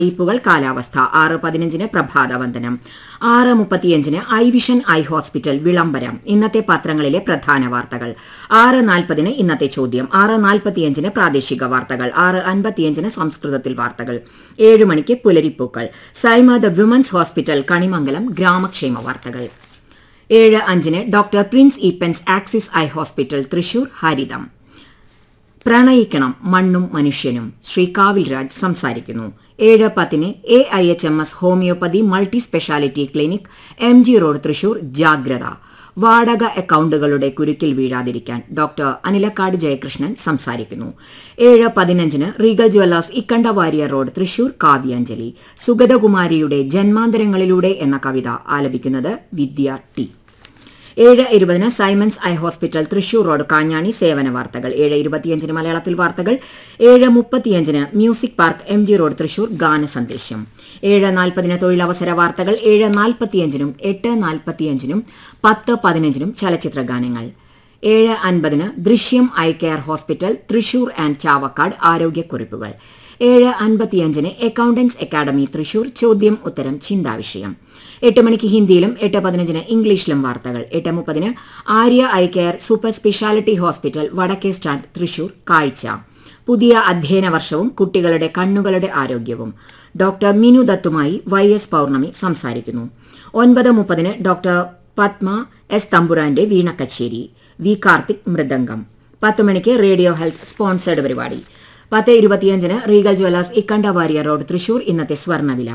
അറിയിപ്പുകൾ കാലാവസ്ഥ ആറ് പതിനഞ്ചിന് പ്രഭാതവന്ദനം ആറ് മുപ്പത്തിയഞ്ചിന് ഐ വിഷൻ ഐ ഹോസ്പിറ്റൽ വിളംബരം ഇന്നത്തെ പത്രങ്ങളിലെ പ്രധാന വാർത്തകൾ ആറ് നാൽപ്പതിന് ഇന്നത്തെ ചോദ്യം ആറ് നാൽപ്പത്തിയഞ്ചിന് പ്രാദേശിക വാർത്തകൾ ആറ് അൻപത്തിയഞ്ചിന് സംസ്കൃതത്തിൽ വാർത്തകൾ ഏഴ് മണിക്ക് പുലരിപ്പൂക്കൾ Saima the women's hospital Kanimangalam ഗ്രാമക്ഷേമ വാർത്തകൾ ഏഴ് അഞ്ചിന് doctor Prince Eappen's Axis eye hospital Thrissur ഹരിതം പ്രണയിക്കണം മണ്ണും മനുഷ്യനും ശ്രീ കാവിൽ രാജ് സംസാരിക്കുന്നു ഏഴ് പത്തിന് A I H M S homoeopathy multi speciality clinic M G road Thrissur ജാഗ്രത വാടക അക്കൌണ്ടുകളുടെ കുരുക്കിൽ വീഴാതിരിക്കാൻ ഡോക്ടർ അനിലക്കാട് ജയകൃഷ്ണൻ സംസാരിക്കുന്നു ഏഴ് പതിനഞ്ചിന് Regal jewellers Ikkanda Warrier road Thrissur കാവ്യാഞ്ജലി സുഗതകുമാരിയുടെ ജന്മാന്തരങ്ങളിലൂടെ എന്ന കവിത ആലപിക്കുന്നത് വിദ്യ ടി ഏഴ് ഇരുപതിന് Simon's eye hospital Thrissur road Kanjani സേവന വാർത്തകൾ ഏഴ് ഇരുപത്തിയഞ്ചിന് മലയാളത്തിൽ വാർത്തകൾ ഏഴ് മുപ്പത്തിയഞ്ചിന് music park M G road Thrissur ഗാന സന്ദേശം ഏഴ് നാൽപ്പതിന് തൊഴിലവസര വാർത്തകൾ ഏഴ് നാൽപ്പത്തിയഞ്ചിനും എട്ട് നാൽപ്പത്തിയഞ്ചിനും പത്ത് പതിനഞ്ചിനും ചലച്ചിത്ര ഗാനങ്ങൾ ഏഴ് അൻപതിന് Drishyam eye care hospital Thrissur and Chavakkad ആരോഗ്യക്കുറിപ്പുകൾ ഏഴ് അൻപത്തിയഞ്ചിന് അക്കൌണ്ടൻസ് അക്കാദമി തൃശൂർ ചോദ്യം ഉത്തരം ചിന്താവിഷയം എട്ട് മണിക്ക് ഹിന്ദിയിലും എട്ട് പതിനഞ്ചിന് ഇംഗ്ലീഷിലും വാർത്തകൾ എട്ട് മുപ്പതിന് Arya eye care super speciality hospital വടക്കേ സ്റ്റാൻഡ് തൃശൂർ കാഴ്ച പുതിയ അധ്യയന വർഷവും കുട്ടികളുടെ കണ്ണുകളുടെ ആരോഗ്യവും ഡോക്ടർ മിനു ദത്തുമായി വൈ എസ് പൌർണമി സംസാരിക്കുന്നു ഒൻപത് മുപ്പതിന് ഡോക്ടർ പത്മ എസ് തമ്പുരാന്റെ വീണക്കച്ചേരി വി കാർത്തിക് മൃദംഗം പത്ത് മണിക്ക് റേഡിയോ ഹെൽത്ത് സ്പോൺസേഡ് പരിപാടി പത്ത് ഇരുപത്തിയഞ്ചിന് Regal jewellers Ikkanda Warrier road Thrissur ഇന്നത്തെ സ്വർണ്ണവില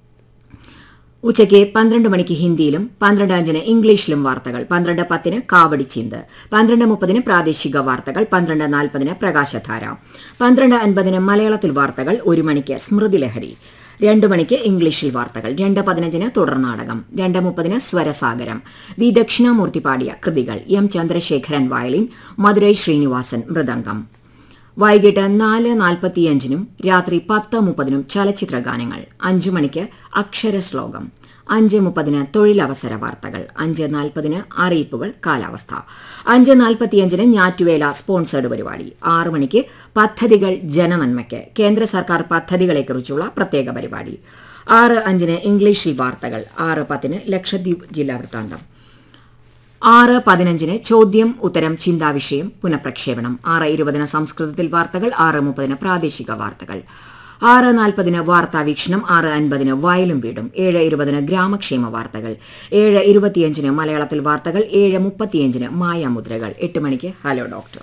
ഉച്ചയ്ക്ക് പന്ത്രണ്ട് മണിക്ക് ഹിന്ദിയിലും പന്ത്രണ്ട് അഞ്ചിന് ഇംഗ്ലീഷിലും വാർത്തകൾ പന്ത്രണ്ട് പത്തിന് കാവടി ചിന്ത് പന്ത്രണ്ട് മുപ്പതിന് പ്രാദേശിക വാർത്തകൾ പന്ത്രണ്ട് നാൽപ്പതിന് പ്രകാശധാര പന്ത്രണ്ട് അൻപതിന് മലയാളത്തിൽ വാർത്തകൾ ഒരു മണിക്ക് സ്മൃതി ലഹരി രണ്ട് മണിക്ക് ഇംഗ്ലീഷിൽ വാർത്തകൾ രണ്ട് പതിനഞ്ചിന് തുടർനാടകം രണ്ട് മുപ്പതിന് സ്വരസാഗരം വി ദക്ഷിണാമൂർത്തി പാടിയ കൃതികൾ എം ചന്ദ്രശേഖരൻ വയലിൻ മധുരൈ ശ്രീനിവാസൻ മൃദംഗം വൈകിട്ട് നാല് നാൽപ്പത്തിയഞ്ചിനും രാത്രി പത്ത് മുപ്പതിനും ചലച്ചിത്ര ഗാനങ്ങൾ അഞ്ചു മണിക്ക് അക്ഷരശ്ലോകം അഞ്ച് മുപ്പതിന് തൊഴിലവസര വാർത്തകൾ അഞ്ച് നാൽപ്പതിന് അറിയിപ്പുകൾ കാലാവസ്ഥ അഞ്ച് നാൽപ്പത്തിയഞ്ചിന് ഞാറ്റുവേല സ്പോൺസേഡ് പരിപാടി ആറ് മണിക്ക് പദ്ധതികൾ ജനനന്മയ്ക്ക് കേന്ദ്ര സർക്കാർ പദ്ധതികളെക്കുറിച്ചുള്ള പ്രത്യേക പരിപാടി ആറ് അഞ്ചിന് ഇംഗ്ലീഷിൽ വാർത്തകൾ ആറ് പത്തിന് ലക്ഷദ്വീപ് ജില്ലാ വൃത്താന്തം ആറ് പതിനഞ്ചിന് ചോദ്യം ഉത്തരം ചിന്താവിഷയം പുനഃപ്രക്ഷേപണം ആറ് ഇരുപതിന് സംസ്കൃതത്തിൽ വാർത്തകൾ ആറ് മുപ്പതിന് പ്രാദേശിക വാർത്തകൾ ആറ് നാൽപ്പതിന് വാർത്താ വീക്ഷണം ആറ് അൻപതിന് വയലും വീടും ഏഴ് ഇരുപതിന് ഗ്രാമക്ഷേമ വാർത്തകൾ ഏഴ് ഇരുപത്തിയഞ്ചിന് മലയാളത്തിൽ വാർത്തകൾ ഏഴ് മുപ്പത്തിയഞ്ചിന് മായാമുദ്രകൾ എട്ട് മണിക്ക് ഹലോ ഡോക്ടർ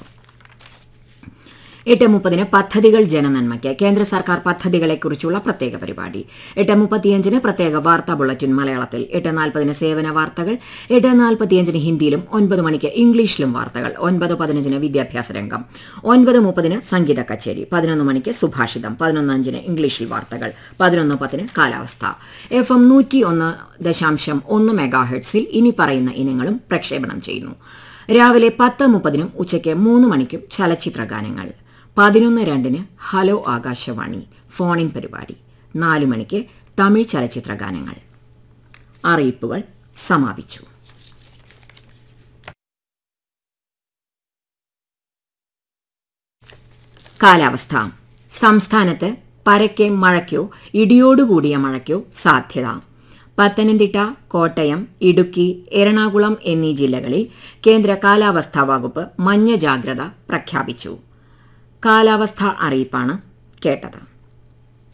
എട്ട് മുപ്പതിന് പദ്ധതികൾ ജനനന്മയ്ക്ക് കേന്ദ്ര സർക്കാർ പദ്ധതികളെക്കുറിച്ചുള്ള പ്രത്യേക പരിപാടി എട്ട് മുപ്പത്തിയഞ്ചിന് പ്രത്യേക വാർത്താ ബുള്ളറ്റിൻ മലയാളത്തിൽ എട്ട് നാൽപ്പതിന് സേവന വാർത്തകൾ എട്ട് നാൽപ്പത്തിയഞ്ചിന് ഹിന്ദിയിലും ഒൻപത് മണിക്ക് ഇംഗ്ലീഷിലും വാർത്തകൾ ഒൻപത് പതിനഞ്ചിന് വിദ്യാഭ്യാസ രംഗം ഒൻപത് മുപ്പതിന് സംഗീത കച്ചേരി പതിനൊന്ന് മണിക്ക് സുഭാഷിതം പതിനൊന്ന് അഞ്ചിന് ഇംഗ്ലീഷിൽ വാർത്തകൾ പതിനൊന്ന് പത്തിന് കാലാവസ്ഥ എഫ് എം നൂറ്റി ഒന്ന് ദശാംശം ഒന്ന് മെഗാഹെഡ്സിൽ ഇനി പറയുന്ന ഇനങ്ങളും പ്രക്ഷേപണം ചെയ്യുന്നു രാവിലെ പത്ത് മുപ്പതിനും ഉച്ചയ്ക്ക് മൂന്ന് മണിക്കും ചലച്ചിത്ര ഗാനങ്ങൾ പതിനൊന്ന് രണ്ടിന് ഹലോ ആകാശവാണി ഫോണിൻ പരിപാടി നാല് മണിക്ക് തമിഴ് ചലച്ചിത്ര ഗാനങ്ങൾ അറിയിപ്പുകൾ സമാപിച്ചു കാലാവസ്ഥ സംസ്ഥാനത്ത് പരക്കെ മഴയ്ക്കോ ഇടിയോടുകൂടിയ മഴയ്ക്കോ സാധ്യത പത്തനംതിട്ട കോട്ടയം ഇടുക്കി എറണാകുളം എന്നീ ജില്ലകളിൽ കേന്ദ്ര കാലാവസ്ഥാ വകുപ്പ് മഞ്ഞ ജാഗ്രത പ്രഖ്യാപിച്ചു കാലാവസ്ഥാ അറിയിപ്പാണ് കേട്ടത്